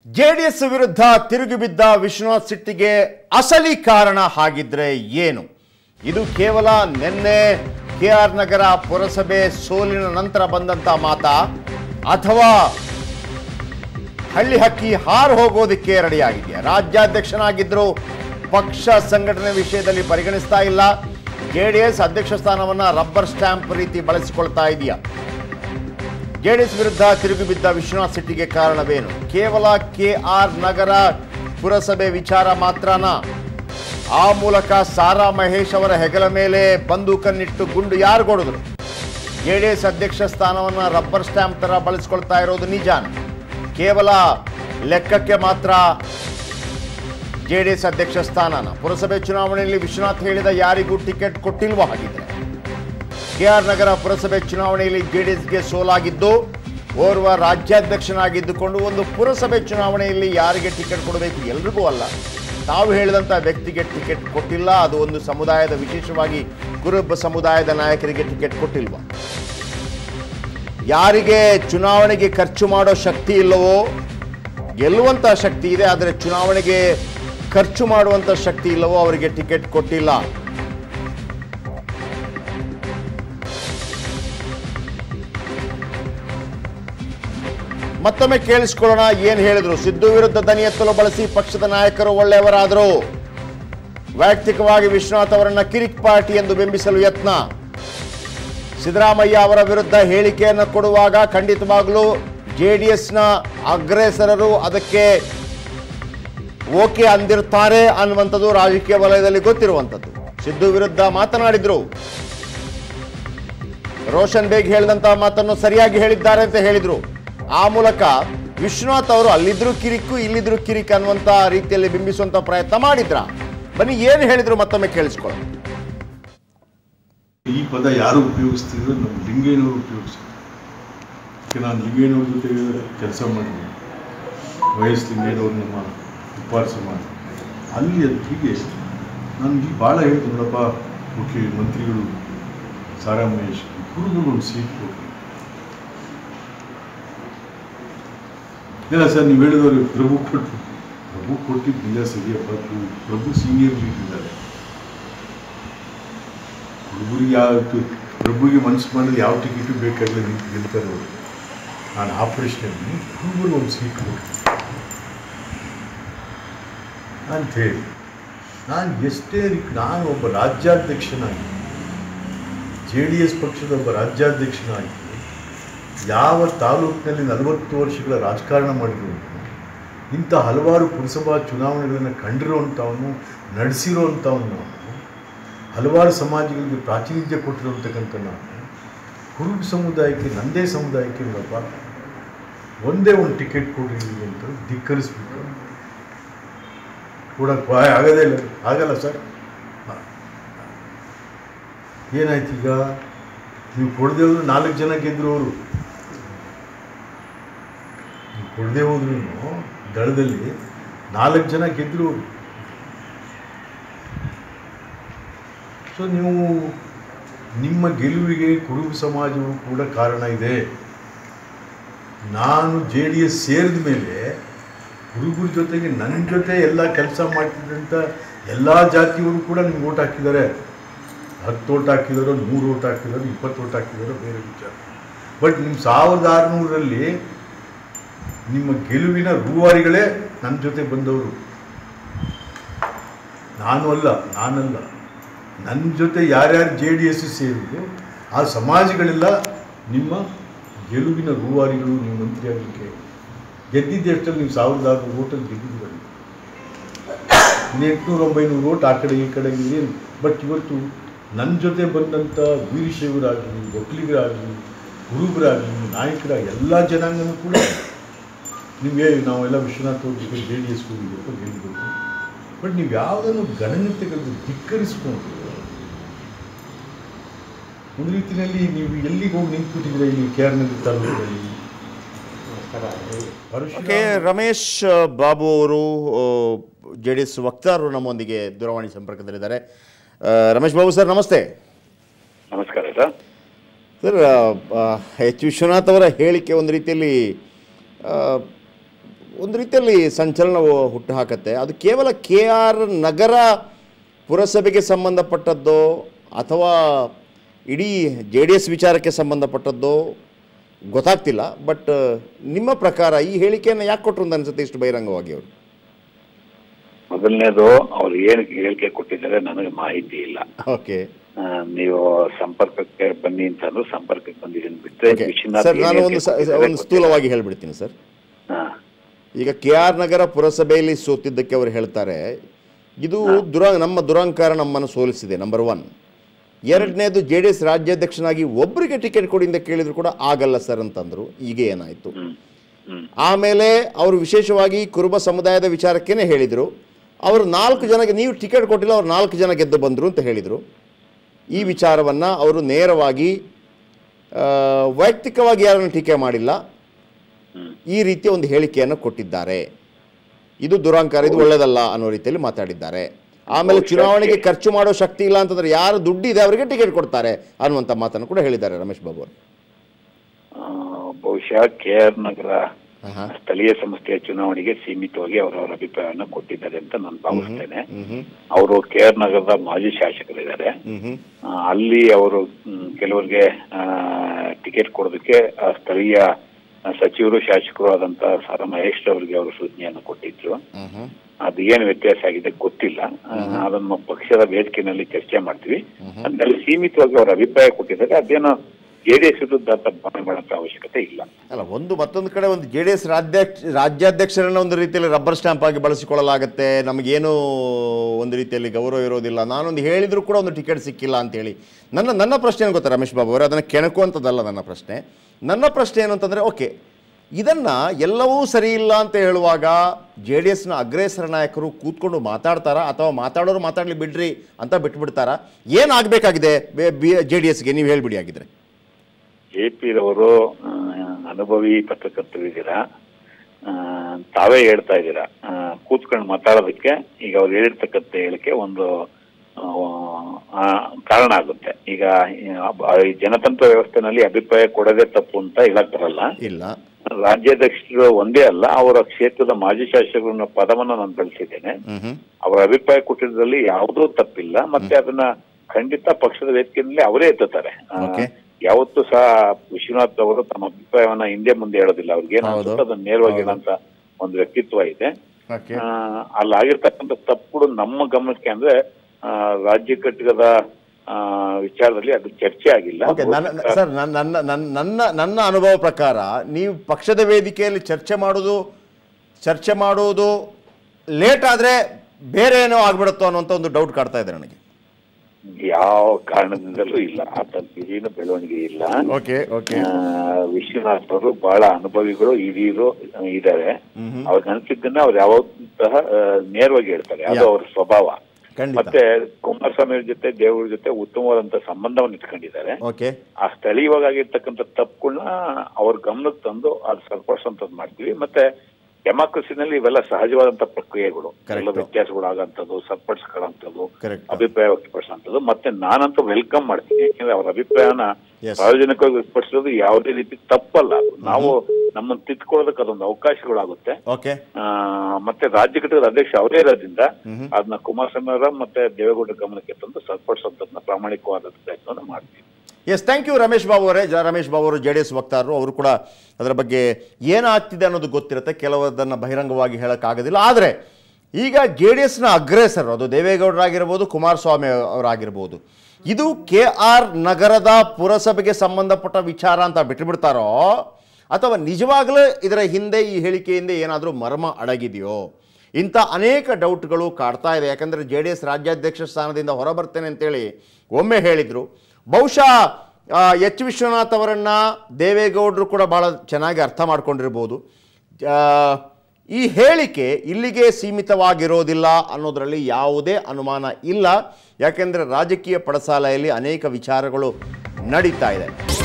JDS ವಿರುದ್ಧ ತಿರುಗಿ ಬಿದ್ದ ವಿಶ್ವನಾಥ್ ಸಿಟ್ಟಿಗೆ ಅಸಲಿ ಕಾರಣ ಹಾಗಿದ್ರೆ ಏನು ಇದು ಕೇವಲ ನಿನ್ನೆ ಕೆ ಆರ್ ನಗರ ಪುರಸಭೆ ಸೋಲಿನ ನಂತರ ಬಂದಂತ ಮಾತಾ ಅಥವಾ ಹಳ್ಳಿ ಹಕ್ಕಿ ಹಾರು ಹೋಗೋದಕ್ಕೆ ರೆಡಿಯಾಗಿದೆಯಾ ರಾಜ್ಯಾಧ್ಯಕ್ಷನಾಗಿದ್ದರೂ ಪಕ್ಷ ಸಂಘಟನೆ ವಿಷಯದಲ್ಲಿ ಪರಿಗಣಿಸ್ತಾ ಇಲ್ಲ ಜೆಡಿಎಸ್ ಅಧ್ಯಕ್ಷ ಸ್ಥಾನವನ್ನ ರಬ್ಬರ್ ಸ್ಟ್ಯಾಂಪ್ ರೀತಿ ಬಳಸಿಕೊಳ್ತಾ ಇದೆಯಾ ಜೆಡಿಎಸ್ ವಿರುದ್ಧ ತಿರುಗಿ ಬಿದ್ದ ವಿಶ್ವನಾಥ್ ಸಿಟ್ಟಿಗೆ ಕಾರಣವೇನು ಕೇವಲ ಕೆ ಆರ್ ನಗರ ಪುರಸಭೆ ವಿಚಾರ ಮಾತ್ರನ ಆ ಮೂಲಕ ಸಾರಾ ಮಹೇಶ್ ಅವರ ಹೆಗಲ ಮೇಲೆ ಬಂದೂಕನ್ನಿಟ್ಟು ಗುಂಡು ಯಾರು ಕೊಡಿದ್ರು ಜೆಡಿಎಸ್ ಅಧ್ಯಕ್ಷ ಸ್ಥಾನವನ್ನು ರಬ್ಬರ್ ಸ್ಟ್ಯಾಂಪ್ ತರ ಬಳಸ್ಕೊಳ್ತಾ ಇರೋದು ನಿಜಾನ ಕೇವಲ ಲೆಕ್ಕಕ್ಕೆ ಮಾತ್ರ ಜೆಡಿಎಸ್ ಅಧ್ಯಕ್ಷ ಸ್ಥಾನನ ಪುರಸಭೆ ಚುನಾವಣೆಯಲ್ಲಿ ವಿಶ್ವನಾಥ್ ಹೇಳಿದ ಯಾರಿಗೂ ಟಿಕೆಟ್ ಕೊಟ್ಟಿಲ್ವೋ ಹಾಗಿದ್ರೆ ಕೆಆರ್ ನಗರ ಪುರಸಭೆ ಚುನಾವಣೆಯಲ್ಲಿ ಜೆಡಿಎಸ್ಗೆ ಸೋಲಾಗಿದ್ದು ಓರ್ವ ರಾಜ್ಯಾಧ್ಯಕ್ಷನಾಗಿದ್ದುಕೊಂಡು ಒಂದು ಪುರಸಭೆ ಚುನಾವಣೆಯಲ್ಲಿ ಯಾರಿಗೆ ಟಿಕೆಟ್ ಕೊಡಬೇಕು ಎಲ್ರಿಗೂ ಅಲ್ಲ ತಾವು ಹೇಳಿದಂಥ ವ್ಯಕ್ತಿಗೆ ಟಿಕೆಟ್ ಕೊಟ್ಟಿಲ್ಲ ಅದು ಒಂದು ಸಮುದಾಯದ ವಿಶೇಷವಾಗಿ ಕುರುಬ ಸಮುದಾಯದ ನಾಯಕರಿಗೆ ಟಿಕೆಟ್ ಕೊಟ್ಟಿಲ್ವ ಯಾರಿಗೆ ಚುನಾವಣೆಗೆ ಖರ್ಚು ಮಾಡೋ ಶಕ್ತಿ ಇಲ್ಲವೋ ಗೆಲ್ಲುವಂಥ ಶಕ್ತಿ ಇದೆ ಆದರೆ ಚುನಾವಣೆಗೆ ಖರ್ಚು ಮಾಡುವಂಥ ಶಕ್ತಿ ಇಲ್ಲವೋ ಅವರಿಗೆ ಟಿಕೆಟ್ ಕೊಟ್ಟಿಲ್ಲ ಮತ್ತೊಮ್ಮೆ ಕೇಳಿಸ್ಕೊಳ್ಳೋಣ ಏನ್ ಹೇಳಿದ್ರು ಸಿದ್ದು ವಿರುದ್ಧ ದನಿ ಎತ್ತಲು ಬಳಸಿ ಪಕ್ಷದ ನಾಯಕರು ಒಳ್ಳೆಯವರಾದರು ವೈಯಕ್ತಿಕವಾಗಿ ವಿಶ್ವನಾಥ್ ಅವರನ್ನ ಕಿರಿಕ್ ಪಾರ್ಟಿ ಎಂದು ಬಿಂಬಿಸಲು ಯತ್ನ ಸಿದ್ದರಾಮಯ್ಯ ಅವರ ವಿರುದ್ಧ ಹೇಳಿಕೆಯನ್ನು ಕೊಡುವಾಗ ಖಂಡಿತವಾಗಲೂ ಜೆಡಿಎಸ್ನ ಅಗ್ರೇಸರರು ಅದಕ್ಕೆ ಓಕೆ ಅಂದಿರ್ತಾರೆ ಅನ್ನುವಂಥದ್ದು ರಾಜಕೀಯ ವಲಯದಲ್ಲಿ ಗೊತ್ತಿರುವಂಥದ್ದು ಸಿದ್ದು ವಿರುದ್ಧ ಮಾತನಾಡಿದ್ರು ರೋಷನ್ ಬೇಗ್ ಹೇಳಿದಂತಹ ಮಾತನ್ನು ಸರಿಯಾಗಿ ಹೇಳಿದ್ದಾರೆ ಅಂತ ಹೇಳಿದ್ರು ಆ ಮೂಲಕ ವಿಶ್ವನಾಥ್ ಅವರು ಅಲ್ಲಿದ್ರು ಕಿರಿಕು ಇಲ್ಲಿದ್ರು ಕಿರಿಕ್ ಅನ್ನುವಂತ ರೀತಿಯಲ್ಲಿ ಬಿಂಬಿಸುವಂತ ಪ್ರಯತ್ನ ಮಾಡಿದ್ರ ಬನ್ನಿ ಏನು ಹೇಳಿದ್ರು ಮತ್ತೊಮ್ಮೆ ಕೇಳಿಸ್ಕೊಳ್ಳಿ ಈ ಪದ ಯಾರು ಉಪಯೋಗಿಸ್ತಿದ್ರು ನಮ್ಮ ಲಿಂಗೇನವರು ಉಪಯೋಗಿಸಿದ್ರು ಅದಕ್ಕೆ ನಾನು ಲಿಂಗೇನವ್ರ ಜೊತೆಗೆ ಕೆಲಸ ಮಾಡಿದ್ದೀನಿ ವಯಸ್ ಲಿಂಗೇನವ್ರು ನಮ್ಮ ಉಪಹಾರ ಸಮಾಜ ಅಲ್ಲಿ ಅದು ಹೀಗೆ ನಾನು ಇಲ್ಲಿ ಭಾಳ ಹೇಳ್ತೀನಿ ನೋಡಪ್ಪ ಮುಖ್ಯಮಂತ್ರಿಗಳು ಸಾರಾ ಮಹೇಶ್ ಹುಡುಗರು ಒಂದು ಸೀಟ್ ಕೊಡಿ ಇಲ್ಲ ಸರ್ ನೀವು ಹೇಳಿದವರು ಪ್ರಭು ಕೊಟ್ಟು ಪ್ರಭು ಕೊಟ್ಟಿದ್ದು ನಿಜ ಸರಿಯಪ್ಪ ಪ್ರಭು- ಪ್ರಭು ಸೀನಿಯರ್ ಲೀಡ್ ಇದ್ದಾರೆ ಹುಡುಗರಿಗೆ ಯಾವ ಪ್ರಭುಗೆ ಮನಸ್ಸು ಮಾಡಿದ್ರೆ ಯಾವ ಟಿಕೆಟು ಬೇಕಾಗಲಿ ನಿಂತು ಗೆಲ್ತಾರೆ ಅವರು ನಾನು ಆಪರೇಷನಲ್ಲಿ ಹುಡುಗರು ಒಂದು ಸೀಟ್ ಕೊಡಿ ಅಂಥೇಳಿ ನಾನು ಎಷ್ಟೇ ರಿ- ನಾನು ಒಬ್ಬ ರಾಜ್ಯಾಧ್ಯಕ್ಷನಾಗಿ ಜೆ ಡಿ ಎಸ್ ಪಕ್ಷದ ಒಬ್ಬ ರಾಜ್ಯಾಧ್ಯಕ್ಷನಾಗಿ ಯಾವ ತಾಲೂಕಿನಲ್ಲಿ ನಲವತ್ತು ವರ್ಷಗಳ ರಾಜಕಾರಣ ಮಾಡಿರುವಂಥ ಇಂಥ ಹಲವಾರು ಪುರಸಭಾ ಚುನಾವಣೆಗಳನ್ನು ಕಂಡಿರುವಂಥವನು ನಡೆಸಿರುವಂಥವನು ನಾವು ಹಲವಾರು ಸಮಾಜಗಳಿಗೆ ಪ್ರಾತಿನಿಧ್ಯ ಕೊಟ್ಟಿರತಕ್ಕಂಥ ನಾನು ಕುರುಬ ಸಮುದಾಯಕ್ಕೆ ನಂದೇ ಸಮುದಾಯಕ್ಕೆ ನೋಡಪ್ಪ ಒಂದೇ ಒಂದು ಟಿಕೆಟ್ ಕೊಡ್ರಿ ಅಂತ ಧಿಕ್ಕರಿಸ್ಬಿಟ್ಟು ಕೊಡಕ್ಕೆ ಆಗೋದೇ ಇಲ್ಲ ಆಗಲ್ಲ ಸರ್ ಏನಾಯ್ತು ಈಗ ನೀವು ಕೊಡದೆ ಹೋದ್ರು ನಾಲ್ಕು ಜನ ಗೆದ್ರು ಅವರು ನೀವು ಕೊಡದೆ ಹೋದ್ರೂ ದಳದಲ್ಲಿ ನಾಲ್ಕು ಜನ ಗೆದ್ರು ಅವರು ಸೊ ನೀವು ನಿಮ್ಮ ಗೆಲುವಿಗೆ ಕುರುಬ ಸಮಾಜವು ಕೂಡ ಕಾರಣ ಇದೆ ನಾನು ಜೆ ಡಿ ಎಸ್ ಸೇರಿದ ಮೇಲೆ ಹುಡುಗರ ಜೊತೆಗೆ ನನ್ನ ಜೊತೆ ಎಲ್ಲ ಕೆಲಸ ಮಾಡ್ತಿದ್ದಂಥ ಎಲ್ಲ ಜಾತಿಯವರು ಕೂಡ ನಿಮ್ಗೆ ಓಟ್ ಹಾಕಿದ್ದಾರೆ ಹತ್ತು ಓಟ್ ಹಾಕಿದಾರೋ ನೂರು ಓಟ್ ಹಾಕಿದಾರೋ ಇಪ್ಪತ್ತು ಓಟ್ ಹಾಕಿದಾರೋ ಬೇರೆ ವಿಚಾರ ಬಟ್ ನಿಮ್ಮ ಸಾವಿರದ ಆರುನೂರರಲ್ಲಿ ನಿಮ್ಮ ಗೆಲುವಿನ ರೂವಾರಿಗಳೇ ನನ್ನ ಜೊತೆ ಬಂದವರು ನಾನು ಅಲ್ಲ ನಾನಲ್ಲ ನನ್ನ ಜೊತೆ ಯಾರ್ಯಾರು ಜೆ ಡಿ ಎಸ್ ಸೇರಿದ್ರು ಆ ಸಮಾಜಗಳೆಲ್ಲ ನಿಮ್ಮ ಗೆಲುವಿನ ರೂವಾರಿಗಳು ನೀವು ಮಂತ್ರಿ ಆಗಲಿಕ್ಕೆ ಗೆದ್ದಿದ್ದು ಎಷ್ಟಲ್ಲಿ ನೀವು ಸಾವಿರದ ಆರುನೂರು ಓಟಲ್ಲಿ ಗೆದ್ದಿದ್ದೀರ ಇನ್ನು ಎಂಟುನೂರು ಒಂಬೈನೂರು ಓಟ್ ಆ ಕಡೆ ಈ ಕಡೆ ಏನು ಬಟ್ ಇವತ್ತು ನನ್ನ ಜೊತೆ ಬಂದಂಥ ವೀರಶೈವರಾಗಲಿ ಒಕ್ಕಲಿಗರಾಗಲಿ ಗುರುಬರಾಗಲಿ ನಾಯಕರಾಗಲಿ ಎಲ್ಲ ಜನಾಂಗನೂ ಕೂಡ ನಿಮಗೆ ನಾವೆಲ್ಲ ವಿಶ್ವನಾಥ್ ಅವ್ರ ಜೊತೆ ಜೆ ಡಿ ಎಸ್ ಹೋಗಿದ್ದೆವು ಹೇಳಿದ್ರು ಬಟ್ ನೀವು ಯಾವುದನ್ನು ಗಣನೆ ತೆಗೆದು ಧಿಕ್ಕರಿಸ್ಕೊಂಡು ಒಂದು ರೀತಿಯಲ್ಲಿ ನೀವು ಎಲ್ಲಿಗೆ ಹೋಗಿ ನಿಂತ್ಬಿಟ್ಟಿದ್ರೆ ಇಲ್ಲಿ ಕೇರಳದ ತಾಲೂಕಿನಲ್ಲಿ ಓಕೆ ರಮೇಶ್ ಬಾಬು ಅವರು ಜೆ ಡಿ ಎಸ್ ವಕ್ತಾರರು ನಮ್ಮೊಂದಿಗೆ ದೂರವಾಣಿ ಸಂಪರ್ಕದಲ್ಲಿದ್ದಾರೆ ಆ, ರಮೇಶ್ ಬಾಬು ಸರ್ ನಮಸ್ತೆ ನಮಸ್ಕಾರ ಸರ್ ಸರ್ ಎಚ್ ವಿಶ್ವನಾಥ್ ಅವರ ಹೇಳಿಕೆ ಒಂದು ರೀತಿಯಲ್ಲಿ ಆ, ಒಂದು ರೀತಿಯಲ್ಲಿ ಸಂಚಲನ ಹುಟ್ಟು ಹಾಕತ್ತೆ ಅದು ಕೇವಲ ಕೆ ಆರ್ ನಗರ ಪುರಸಭೆಗೆ ಸಂಬಂಧಪಟ್ಟದ್ದೋ ಅಥವಾ ಇಡೀ ಜೆ ಡಿ ಎಸ್ ವಿಚಾರಕ್ಕೆ ಸಂಬಂಧಪಟ್ಟದ್ದೋ ಗೊತ್ತಾಗ್ತಿಲ್ಲ ಬಟ್ ನಿಮ್ಮ ಪ್ರಕಾರ ಈ ಹೇಳಿಕೆಯನ್ನು ಯಾಕೆ ಕೊಟ್ಟರು ಅಂತ ಅನ್ಸುತ್ತೆ ಇಷ್ಟು ಬಹಿರಂಗವಾಗಿ ಅವರು ಮೊದಲನೇದು ಅವ್ರು ಏನು ಹೇಳಿಕೆ ಕೊಟ್ಟಿದ್ದಾರೆ ನನಗೆ ಮಾಹಿತಿ ಇಲ್ಲ ಓಕೆ ಆ, ನೀವು ಸಂಪರ್ಕಕ್ಕೆ ಬನ್ನಿ ಅಂತಂದ್ರು ಸಂಪರ್ಕಕ್ಕೆ ಬಂದಿದ್ದೀನಿ ಬಿಟ್ರೆ ಓಕೆ ವಿಶ್ವನಾಥ್ ಸರ್ ಏನ್ ನಾನು ಹೇಳಿಕೆ ಒಂದು ಸ- ಕೊಟ್ಟಿದ್ದಾರೆ ಒಂದು ಸ್ಥೂಲವಾಗಿ ಹೇಳ್ಬಿಡ್ತೀನಿ ಸರ್ ಹಾ. ಈಗ ಕೆ ಆರ್ ನಗರ ಪುರಸಭೆಯಲ್ಲಿ ಸೋತಿದ್ದಕ್ಕೆ ಅವರು ಹೇಳ್ತಾರೆ ಇದು ದುರ ನಮ್ಮ ದುರಂಕಾರ ನಮ್ಮನ್ನು ಸೋಲಿಸಿದೆ ನಂಬರ್ ಒನ್ ಎರಡನೇದು ಜೆ ಡಿ ಎಸ್ ರಾಜ್ಯಾಧ್ಯಕ್ಷನಾಗಿ ಒಬ್ಬರಿಗೆ ಟಿಕೆಟ್ ಕೊಡಿ ಅಂತ ಕೇಳಿದ್ರು ಕೂಡ ಆಗಲ್ಲ ಸರ್ ಅಂತಂದರು ಈಗ ಏನಾಯಿತು ಹ್ಮ್ ಹ್ಮ್ ಆಮೇಲೆ ಅವರು ವಿಶೇಷವಾಗಿ ಕುರುಬ ಸಮುದಾಯದ ವಿಚಾರಕ್ಕೇನೆ ಹೇಳಿದರು ಅವರು ನಾಲ್ಕು ಜನಕ್ಕೆ ನೀವು ಟಿಕೆಟ್ ಕೊಟ್ಟಿಲ್ಲ ಅವ್ರು ನಾಲ್ಕು ಜನ ಗೆದ್ದು ಬಂದರು ಅಂತ ಹೇಳಿದರು ಈ ವಿಚಾರವನ್ನು ಅವರು ನೇರವಾಗಿ ಆ, ವೈಯಕ್ತಿಕವಾಗಿ ಯಾರನ್ನು ಟೀಕೆ ಮಾಡಿಲ್ಲ ಹ್ಮ್ ಈ ರೀತಿಯ ಒಂದು ಹೇಳಿಕೆಯನ್ನು ಕೊಟ್ಟಿದ್ದಾರೆ ಇದು ದುರಾಂಕಾರ ಇದು ಒಳ್ಳೆಯದಲ್ಲ ಅನ್ನೋ ರೀತಿಯಲ್ಲಿ ಮಾತಾಡಿದ್ದಾರೆ ಆಮೇಲೆ ಚುನಾವಣೆಗೆ ಖರ್ಚು ಮಾಡೋ ಶಕ್ತಿ ಇಲ್ಲ ಅಂತಂದ್ರೆ ಯಾರು ದುಡ್ಡಿದೆ ಅವರಿಗೆ ಟಿಕೆಟ್ ಕೊಡ್ತಾರೆ ಅನ್ನುವಂಥ ಮಾತನ್ನು ಕೂಡ ಹೇಳಿದ್ದಾರೆ ರಮೇಶ್ ಬಾಬು ಅವರು ಆ, ಬಹುಶಃ ಕೆ ಆರ್ ನಗರ ಆಹಾ. ಸ್ಥಳೀಯ ಸಂಸ್ಥೆಯ ಚುನಾವಣೆಗೆ ಸೀಮಿತವಾಗಿ ಅವರವರ ಅಭಿಪ್ರಾಯವನ್ನು ಕೊಟ್ಟಿದ್ದಾರೆ ಅಂತ ನಾನು ಭಾವಿಸ್ತೇನೆ ಹ್ಮ್ ಹ್ಮ್ ಅವರು ಕೆ ಆರ್ ನಗರದ ಮಾಜಿ ಶಾಸಕರಿದ್ದಾರೆ ಹ್ಮ್ ಹ್ಮ್ ಆ, ಅಲ್ಲಿ ಅವರು ಮ್, ಕೆಲವರಿಗೆ ಟಿಕೆಟ್ ಕೊಡೋದಕ್ಕೆ ಆ, ಸ್ಥಳೀಯ ಆ, ಸಚಿವರು ಶಾಸಕರು ಆದಂತ ಸಾರಾ ಮಹೇಶ್ ಅವರಿಗೆ ಅವರು ಸೂಚನೆಯನ್ನು ಕೊಟ್ಟಿದ್ರು ಹ್ಮ್ ಹ್ಮ್ ಅದು ಏನು ವ್ಯತ್ಯಾಸ ಆಗಿದೆ ಗೊತ್ತಿಲ್ಲ ಆ, ಅದನ್ನು ಪಕ್ಷದ ವೇದಿಕೆಯಲ್ಲಿ ಚರ್ಚೆ ಮಾಡ್ತೀವಿ ಅದ್ರಲ್ಲಿ ಸೀಮಿತವಾಗಿ ಅವರ ಅಭಿಪ್ರಾಯ ಕೊಟ್ಟಿದ್ದಾರೆ ಅದೇನೋ ಜೆಡಿಎಸ್ ವಿರುದ್ಧ ಅಂತ ಭಾವನೆ ಮಾಡೋಂಥ ಅವಶ್ಯಕತೆ ಇಲ್ಲ ಅಲ್ಲ ಒಂದು ಮತ್ತೊಂದು ಕಡೆ ಒಂದು ಜೆ ಡಿ ಎಸ್ ರಾಜ್ಯಾಧ್ಯಕ್ಷ ರಾಜ್ಯಾಧ್ಯಕ್ಷರನ್ನ ಒಂದು ರೀತಿಯಲ್ಲಿ ರಬ್ಬರ್ ಸ್ಟ್ಯಾಂಪ್ ಆಗಿ ಬಳಸಿಕೊಳ್ಳಲಾಗುತ್ತೆ ನಮಗೇನು ಒಂದು ರೀತಿಯಲ್ಲಿ ಗೌರವ ಇರೋದಿಲ್ಲ ನಾನೊಂದು ಹೇಳಿದ್ರು ಕೂಡ ಒಂದು ಟಿಕೆಟ್ ಸಿಕ್ಕಿಲ್ಲ ಅಂತೇಳಿ ನನ್ನ ನನ್ನ ಪ್ರಶ್ನೆ ಏನು ಗೊತ್ತಾ ರಮೇಶ್ ಬಾಬು ಅವರು ಅದನ್ನು ಕೆಣಕುವಂಥದ್ದಲ್ಲ ನನ್ನ ಪ್ರಶ್ನೆ ನನ್ನ ಪ್ರಶ್ನೆ ಏನು ಅಂತಂದರೆ ಓಕೆ ಇದನ್ನು ಎಲ್ಲವೂ ಸರಿ ಇಲ್ಲ ಅಂತ ಹೇಳುವಾಗ ಜೆ ಡಿ ಎಸ್ನ ಅಗ್ರೇಸರ ನಾಯಕರು ಕೂತ್ಕೊಂಡು ಮಾತಾಡ್ತಾರಾ ಅಥವಾ ಮಾತಾಡೋರು ಮಾತಾಡಲಿ ಬಿಡ್ರಿ ಅಂತ ಬಿಟ್ಬಿಡ್ತಾರಾ ಏನಾಗಬೇಕಾಗಿದೆ ಜೆ ಡಿ ಎಸ್ಗೆ ನೀವು ಹೇಳ್ಬಿಡಿ ಆಗಿದ್ರೆ ಜೆ ಪಿ ರವರು ಆ, ಅನುಭವಿ ಪತ್ರಕರ್ತರಿದ್ದೀರಾ ಆ, ತಾವೇ ಹೇಳ್ತಾ ಇದ್ದೀರಾ ಆ, ಕೂತ್ಕೊಂಡು ಮಾತಾಡೋದಕ್ಕೆ ಈಗ ಅವ್ರು ಹೇಳಿರ್ತಕ್ಕಂಥ ಹೇಳಿಕೆ ಒಂದು ಆ, ಆ, ಕಾರಣ ಆಗುತ್ತೆ ಈಗ ಆ, ಈ ಜನತಂತ್ರ ವ್ಯವಸ್ಥೆನಲ್ಲಿ ಅಭಿಪ್ರಾಯ ಕೊಡೋದೇ ತಪ್ಪು ಅಂತ ಹೇಳಕ್ ಬರಲ್ಲ ಇಲ್ಲ ರಾಜ್ಯಾಧ್ಯಕ್ಷರು ಒಂದೇ ಅಲ್ಲ ಅವರ ಕ್ಷೇತ್ರದ ಮಾಜಿ ಶಾಸಕರು ಅನ್ನೋ ಪದವನ್ನ ನಾನು ಬಳಸಿದ್ದೇನೆ ಹ್ಞೂ ಹ್ಞೂ ಅವರ ಅಭಿಪ್ರಾಯ ಕೊಟ್ಟಿದ್ರಲ್ಲಿ ಯಾವುದೂ ತಪ್ಪಿಲ್ಲ ಮತ್ತೆ ಅದನ್ನ ಖಂಡಿತ ಪಕ್ಷದ ವೇದಿಕೆಯಲ್ಲಿ ಅವರೇ ಎತ್ತುತ್ತಾರೆ ಆ, Okay. ಯಾವತ್ತೂ ಸಹ ವಿಶ್ವನಾಥ್ ಅವರು ತಮ್ಮ ಅಭಿಪ್ರಾಯವನ್ನ ಹಿಂದೆ ಮುಂದೆ ಹೇಳೋದಿಲ್ಲ ಅವ್ರಿಗೆ ಏನ್ ಹೌದು. ಅನ್ಸುತ್ತೋ ಅದನ್ನ ನೇರವಾಗಿ ಹೌದು. ಹೇಳೋಂತ ಒಂದು ವ್ಯಕ್ತಿತ್ವ ಇದೆ ಓಕೆ ಆ, ಅಲ್ಲಿ ಆಗಿರ್ತಕ್ಕಂಥ ತಪ್ಪುಗಳು ನಮ್ಮ ಗಮನಕ್ಕೆ ಅಂದ್ರೆ ಆ, ರಾಜ್ಯ ಘಟಕದ ಆ, ವಿಚಾರದಲ್ಲಿ ಅದು ಚರ್ಚೆ ಆಗಿಲ್ಲ ಓಕೆ ನನ್ನ ಸರ್ ನನ್ನ ನನ್ನ ನನ್ನ- ನನ್ನ ನನ್ನ ಅನುಭವ ಪ್ರಕಾರ ನೀವು ಪಕ್ಷದ ವೇದಿಕೆಯಲ್ಲಿ ಚರ್ಚೆ ಮಾಡೋದು ಚರ್ಚೆ ಮಾಡುವುದು ಲೇಟ್ ಆದರೆ ಬೇರೆ ಏನೋ ಆಗ್ಬಿಡುತ್ತೋ ಅನ್ನೋಂಥ ಒಂದು ಡೌಟ್ ಕಾಡ್ತಾ ಇದೆ ನನಗೆ ಯಾವ ಕಾರಣದಿಂದಲೂ ಇಲ್ಲ ಆ ಏನು ಬೆಳವಣಿಗೆ ಇಲ್ಲ ಓಕೆ ಓಕೆ ಆ, ವಿಶ್ವನಾಥ್ ಅವರು ಬಹಳ ಅನುಭವಿಗಳು ಹಿರಿಯರು ಇದ್ದಾರೆ ಅವ್ರಿಗೆ ಅನ್ಸಿದ್ದನ್ನ ಅವ್ರು ಯಾವಾಗ ನೇರವಾಗಿ ಹೇಳ್ತಾರೆ ಅದು ಯಾ. ಅವ್ರ ಸ್ವಭಾವ ಖಂಡಿತ ಮತ್ತೆ ಕುಮಾರಸ್ವಾಮಿ ಅವ್ರ ಜೊತೆ ದೇವ್ರ ಜೊತೆ ಉತ್ತಮವಾದಂತ ಸಂಬಂಧವನ್ನು ಇಟ್ಕೊಂಡಿದ್ದಾರೆ ಓಕೆ ಆ ಸ್ಥಳೀಯವಾಗಿ ಆಗಿರ್ತಕ್ಕಂಥ ತಪ್ಪುಗಳನ್ನ ಅವ್ರ ಗಮನಕ್ಕೆ ತಂದು ಅದು ಸರಿಪಡಿಸುವಂತದ್ದು ಮಾಡ್ತೀವಿ ಮತ್ತೆ ಡೆಮಾಕ್ರಸಿನಲ್ಲಿ ಇವೆಲ್ಲ ಸಹಜವಾದಂತ ಪ್ರಕ್ರಿಯೆಗಳು Correct. ಎಲ್ಲ ವ್ಯತ್ಯಾಸಗಳು ಆಗಂತದ್ದು ಸರಿಪಡಿಸ್ಕೊಳ್ಳೋಂಥದ್ದು Correct. ಅಭಿಪ್ರಾಯ ವ್ಯಕ್ತಪಡಿಸುವಂಥದ್ದು ಮತ್ತೆ ನಾನಂತೂ ವೆಲ್ಕಮ್ ಮಾಡ್ತೀನಿ ಯಾಕಂದ್ರೆ ಅವ್ರ ಅಭಿಪ್ರಾಯನ Yes. ಸಾರ್ವಜನಿಕವಾಗಿ ವ್ಯಕ್ತಪಡಿಸೋದು ಯಾವುದೇ ರೀತಿ ತಪ್ಪಲ್ಲ ಅದು. ನಾವು ನಮ್ಮನ್ನು ತಿದ್ಕೊಳ್ಳೋದಕ್ಕೆ ಅದೊಂದು ಅವಕಾಶಗಳಾಗುತ್ತೆ ಓಕೆ ಆ, ಮತ್ತೆ ರಾಜ್ಯ ಘಟಕದ ಅಧ್ಯಕ್ಷ ಅವರೇ ಇರೋದ್ರಿಂದ ಅದನ್ನ ಕುಮಾರಸ್ವಾಮಿ ಅವರ ಮತ್ತೆ ದೇವೇಗೌಡರ ಗಮನಕ್ಕೆ ತಂದು ಸರಿಪಡಿಸುವಂತದನ್ನ ಪ್ರಾಮಾಣಿಕವಾದ ಪ್ರಯತ್ನವನ್ನು ಮಾಡ್ತೀವಿ yes thank you Ramesh Babu ಅವರೇ ಜ ರಮೇಶ್ ಬಾಬು ಅವರು ಜೆ ಡಿ ಎಸ್ ವಕ್ತಾರರು ಅವರು ಕೂಡ ಅದರ ಬಗ್ಗೆ ಏನಾಗ್ತಿದೆ ಅನ್ನೋದು ಗೊತ್ತಿರುತ್ತೆ ಕೆಲವದನ್ನು ಬಹಿರಂಗವಾಗಿ ಹೇಳೋಕ್ಕಾಗೋದಿಲ್ಲ ಆದರೆ ಈಗ ಜೆ ಡಿ ಎಸ್ನ ಅಗ್ರೇಸರು ಅದು ದೇವೇಗೌಡರಾಗಿರ್ಬೋದು ಕುಮಾರಸ್ವಾಮಿ ಅವರಾಗಿರ್ಬೋದು ಇದು ಕೆ ಆರ್ ನಗರದ ಪುರಸಭೆಗೆ ಸಂಬಂಧಪಟ್ಟ ವಿಚಾರ ಅಂತ ಬಿಟ್ಟುಬಿಡ್ತಾರೋ ಅಥವಾ ನಿಜವಾಗಲೂ ಇದರ ಹಿಂದೆ ಈ ಹೇಳಿಕೆಯಿಂದ ಏನಾದರೂ ಮರ್ಮ ಅಡಗಿದೆಯೋ ಇಂಥ ಅನೇಕ ಡೌಟ್ಗಳು ಕಾಡ್ತಾ ಇದೆ ಯಾಕಂದರೆ ಜೆ ಡಿ ಎಸ್ ರಾಜ್ಯಾಧ್ಯಕ್ಷ ಸ್ಥಾನದಿಂದ ಹೊರಬರ್ತೇನೆ ಅಂತೇಳಿ ಒಮ್ಮೆ ಹೇಳಿದರು ಬಹುಶಃ ಆ, ಎಚ್ ವಿಶ್ವನಾಥ್ ಅವರನ್ನು ದೇವೇಗೌಡರು ಕೂಡ ಭಾಳ ಚೆನ್ನಾಗಿ ಅರ್ಥ ಮಾಡ್ಕೊಂಡಿರ್ಬೋದು ಆ, ಈ ಹೇಳಿಕೆ ಇಲ್ಲಿಗೆ ಸೀಮಿತವಾಗಿರೋದಿಲ್ಲ ಅನ್ನೋದರಲ್ಲಿ ಯಾವುದೇ ಅನುಮಾನ ಇಲ್ಲ ಯಾಕೆಂದರೆ ರಾಜಕೀಯ ಪಡಸಾಲೆಯಲ್ಲಿ ಅನೇಕ ವಿಚಾರಗಳು ನಡೀತಾ ಇದೆ